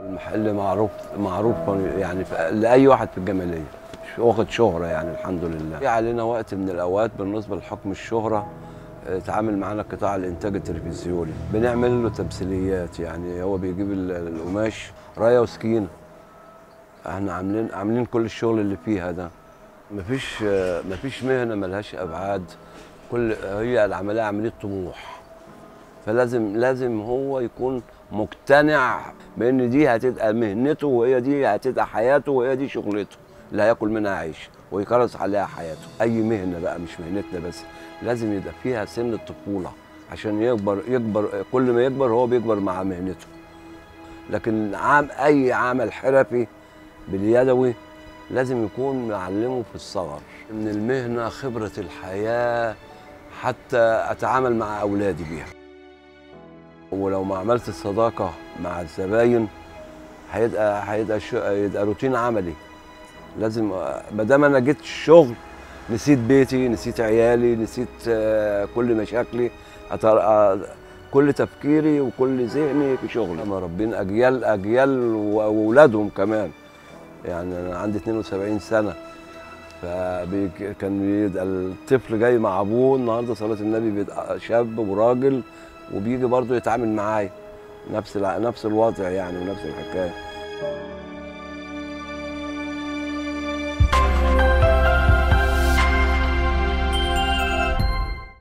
المحل معروف معروف يعني في- لاي واحد في الجماليه مش واخد شهره يعني الحمد لله في علينا وقت من الاوقات بالنسبه لحكم الشهره آه، اتعامل معانا قطاع الانتاج التلفزيوني بنعمل له تمثيليات يعني هو بيجيب ال- القماش رايه وسكينه احنا عاملين عاملين كل الشغل اللي فيها ده مفيش آه، مفيش مهنه ملهاش ابعاد كل هي العمليه عمليه طموح فلازم لازم هو يكون مقتنع بان دي هتبقى مهنته وهي دي هتبقى حياته وهي دي شغلته اللي هياكل منها عيش ويكرس عليها حياته اي مهنه بقى مش مهنتنا بس لازم يبقى فيها سن الطفوله عشان يكبر يكبر كل ما يكبر هو بيكبر مع مهنته لكن عام اي عمل حرفي باليدوي لازم يكون معلمه في الصغر من المهنه خبره الحياه حتى اتعامل مع اولادي بيها ولو ما عملت الصداقه مع الزباين هيبقى هيبقى شو- هيبقى روتين عملي لازم ما دام انا جيت الشغل نسيت بيتي نسيت عيالي نسيت آه، كل مشاكلي أتر- آه، كل تفكيري وكل ذهني في شغلي اما ربين اجيال اجيال واولادهم كمان يعني انا عندي 72 سنه فكان بيبقى الطفل جاي مع ابوه النهارده صلاه النبي بيبقى شاب وراجل وبيجي برضه يتعامل معايا نفس الع- نفس الوضع يعني ونفس الحكايه